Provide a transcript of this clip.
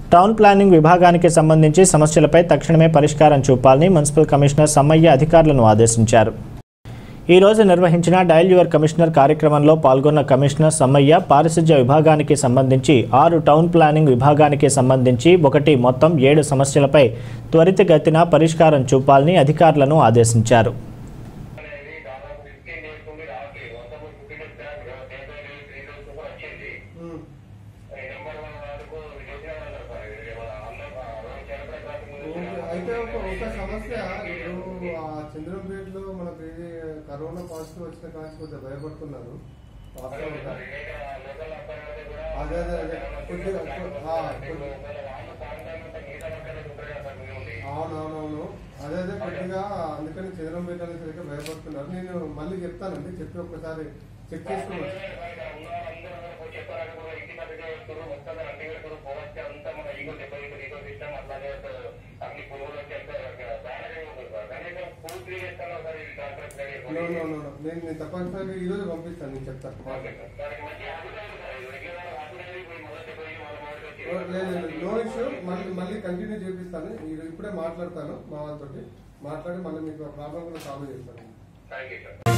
Town planning విభాగానికి సంబంధించి సమస్యలపై తక్షణమే పరిష్కారం చూపాలని మున్సిపల్ కమిషనర్ సమ్మయ్య అధికారులను ఆదేశించారు ఈ రోజు నిర్వహించిన డయల్ యువర్ కమిషనర్ కార్యక్రమంలో పాల్గొన్న కమిషనర్ సమ్మయ్య పారిశుధ్య విభాగానికి సంబంధించి ఆరు టౌన్ ప్లానింగ్ విభాగానికి సంబంధించి ఒకటి మొత్తం ఏడు సమస్యలపై త్వరితగతిన పరిష్కారం చూపాలని అధికారులను ఆదేశించారు అనేది దాదాపు ఫిఫ్టీన్ డేస్ నుండి రావట్లేదు మొత్తం ఫిఫ్టీన్ డేస్ బ్యాక్ డెబ్బై డేస్ త్రీ డేస్ కూడా వచ్చింది ఈ నెంబర్ వన్ వరకు చేసిన వాళ్ళు సార్ ఇది మన అన్నం చలప్రకాశం ఓకే. అయితే ఒక ఒక సమస్య ఇప్పుడు ఆ చంద్రంపేటలో మనకి ఇది కరోనా పాజిటివ్ వచ్చిన కాంచి కొంచెం భయపడుతున్నారు వాస్తవంగా. లోకల్ అబ్బాయి కూడా అదే అదే అదే కొద్దిగా ఆ, కొద్ది- వాళ్ళు క్వారంటైన్ అంతా మిగతా పక్కనే ఉంటారు కదా సార్ మీ నుండి అవునవునవును అదే అదే కొద్దిగా అందుకని చంద్రంపేట అనేది సరిగ్గా భయపడుతున్నారు నేను మళ్ళీ చెప్తానండి చెప్పి ఒక్కసారి చెక్ చేసుకుని వచ్చి- చెప్పాలని కూడా ఇంటి పక్కనే వస్తారు మొత్తం అన్ని పెడతారు పోవచ్చు అంతా మన ఈగో దెబ్బ ఈగో సిస్టమ్ అట్లాగే అన్ని పురుగులు వచ్చి అంతా బ్యాలెన్స్ ఉంటుంది సార్ కనీసం పూర్తి చేస్తాను సార్ ఇది doctor no, no, no, no. నేను నేను తప్పనిసరిగా ఈ రోజు పంపిస్తాను నేను చెప్తాను దానికి మంచి అభిప్రాయం సార్ ఇది రెగ్యులర్ హాస్పిటల్ పోయి మొదటి పోయి వాళ్ళ మొదటి వచ్చి ఓ, లేదు లేదు, నో ఇష్యూ మళ్ళీ మళ్ళీ కంటిన్యూ చేపిస్తాను ఈ- ఇప్పుడే మాట్లాడతాను మా వాళ్ళతోటి మాట్లాడి మళ్ళీ మీకు ప్రాబ్లం కూడా సాల్వ్ చేస్తాను థ్యాంక్ యూ సార్